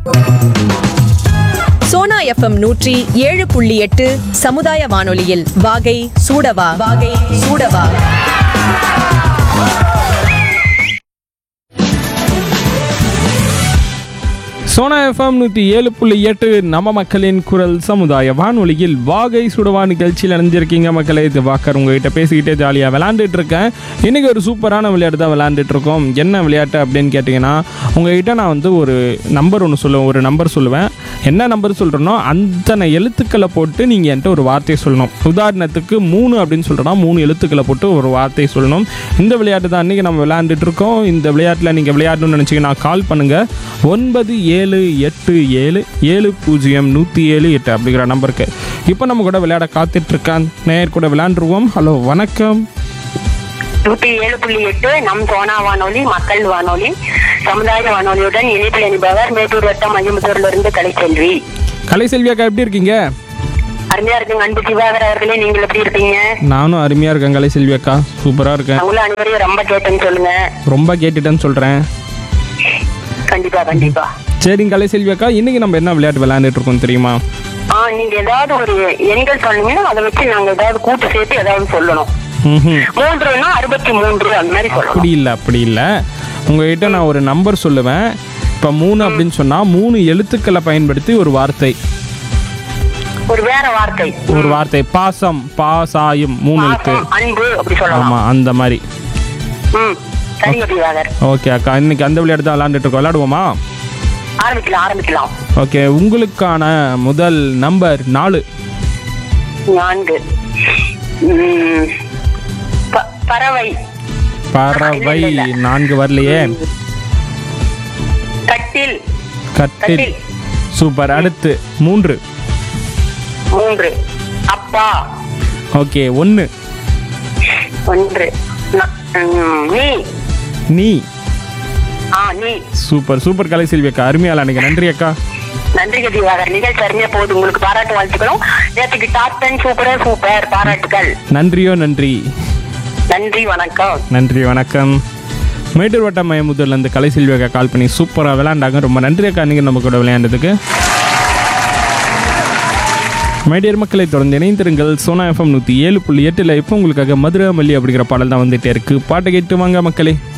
Sona FM நூற்றி ஏழு புள்ளி எட்டு சமுதாய வானொலியில் வாகை சூடவா வாகை சூடவா சோனா எஃப்எம் நூற்றி ஏழு புள்ளி எட்டு நம்ம மக்களின் குரல் சமுதாய வானொலியில் வாகை சுடுவா நிகழ்ச்சியில் இணைஞ்சிருக்கீங்க மக்களே இது வாக்கர் உங்ககிட்ட பேசிக்கிட்டே ஜாலியாக விளாண்டுட்டு இருக்கேன் இன்றைக்கி ஒரு சூப்பரான விளையாட்டு தான் விளையாண்டுட்டு இருக்கோம் என்ன விளையாட்டு அப்படின்னு கேட்டிங்கன்னா உங்ககிட்ட நான் வந்து ஒரு நம்பர் ஒன்று சொல்லுவேன் ஒரு நம்பர் சொல்லுவேன் என்ன நம்பர் சொல்கிறேனோ அத்தனை எழுத்துக்களை போட்டு நீங்கள் என்கிட்ட ஒரு வார்த்தையை சொல்லணும் உதாரணத்துக்கு மூணு அப்படின்னு சொல்கிறோன்னா மூணு எழுத்துக்களை போட்டு ஒரு வார்த்தையை சொல்லணும் இந்த விளையாட்டு தான் இன்றைக்கி நம்ம விளையாண்டுட்டு இருக்கோம் இந்த விளையாட்டில் நீங்கள் விளையாடணும்னு நினச்சிங்கன்னா கால் பண்ணுங்கள் ஒன்பது ஏழு எட்டு ஏழு ஏழு பூஜ்ஜியம் நூற்றி ஏழு எட்டு அப்படிங்கிற நம்பருக்கு இப்போ நம்ம கூட விளையாட காத்துட்ருக்கான் நேயர் கூட விளையாண்டுருவோம் ஹலோ வணக்கம் நூத்தி ஏழு புள்ளி எட்டு நம் சோனா வானொலி மக்கள் வானொலி சமுதாய வானொலியுடன் இணைப்பில் இணைப்பவர் மேட்டூர் வட்டம் மஞ்சமுத்தூர்ல இருந்து கலைச்செல்வி கலைசெல்வி அக்கா எப்படி இருக்கீங்க அருமையா இருக்குங்க அன்பு திவாகர் அவர்களே நீங்கள் எப்படி இருக்கீங்க நானும் அருமையாக இருக்கேன் கலைசெல்வி அக்கா சூப்பராக இருக்கேன் அவங்களும் அனைவரையும் ரொம்ப கேட்டேன்னு சொல்லுங்க ரொம்ப கேட்டுட்டேன்னு சொல்கிறேன் கண்டிப்பா கண்டிப்பா சரிங்க கலைசெல்வி அக்கா இன்றைக்கி நம்ம என்ன விளையாட்டு விளையாண்டுட்டு இருக்கோம் தெரியுமா ஆ நீங்க ஏதாவது ஒரு எண்கள் சொன்னீங்கன்னா அதை வச்சு நாங்க ஏதாவது கூட்டு சேர்த்து ஏதாவது சொல்லணும் ம் மூன்றுன்னா அறுபத்தி மூன்று அந்த மாதிரி சொல்லணும் அப்படி இல்லை அப்படி இல்லை உங்ககிட்ட நான் ஒரு நம்பர் சொல்லுவேன் இப்போ மூணு அப்படின்னு சொன்னால் மூணு எழுத்துக்களை பயன்படுத்தி ஒரு வார்த்தை ஒரு வேற வார்த்தை ஒரு வார்த்தை பாசம் பாசாயும் மூணு எழுத்து பாசம், அன்பு அப்படி சொல்லலாம் ஆமாம் அந்த மாதிரி ம் சரிங்க திவாகர் ஓகே அக்கா இன்னைக்கு அந்த விளையாட்டு தான் விளையாண்டுட்டு இருக்கோம் விளையாடுவோமா ஆரம்பிக்கலாம் ஆரம்பிக்கலாம் ஓகே உங்களுக்கான முதல் நம்பர் நாலு நான்கு ம், ப- பறவை பறவை நான்கு வரலையே கட்டில் கட்டில் கட்டில் சூப்பர் அடுத்து மூன்று மூன்று அப்பா ஓகே ஒன்று ஒன்று ந- ம், நீ நீ ஆ நீ சூப்பர் சூப்பர் கலை செல்வி அக்கா அருமையால் அன்னைக்கு நன்றி அக்கா நன்றி திவாகர் நிகழ்ச்சி அருமையா போகுது உங்களுக்கு பாராட்டு வாழ்த்துக்களும் நேற்றுக்கு டாப் டென் சூப்பரே சூப்பர் பாராட்டுகள் நன்றியோ நன்றி நன்றி வணக்கம் நன்றி வணக்கம் மேட்டூர் வட்டம் மயமுத்தூர்லேருந்து கலை செல்வி அக்கா கால் பண்ணி சூப்பராக விளையாண்டாங்க ரொம்ப நன்றி அக்கா நீங்கள் நம்ம கூட விளையாண்டதுக்கு மைடியர் மக்களை தொடர்ந்து இணைந்திருங்கள் சோனா எஃப்எம் நூற்றி ஏழு புள்ளி எட்டில் இப்போ உங்களுக்காக மதுரை மல்லி அப்படிங்கிற பாடல் தான் வந்துட்டே இருக்கு பாட்டை கேட்டு வாங்க மக்களே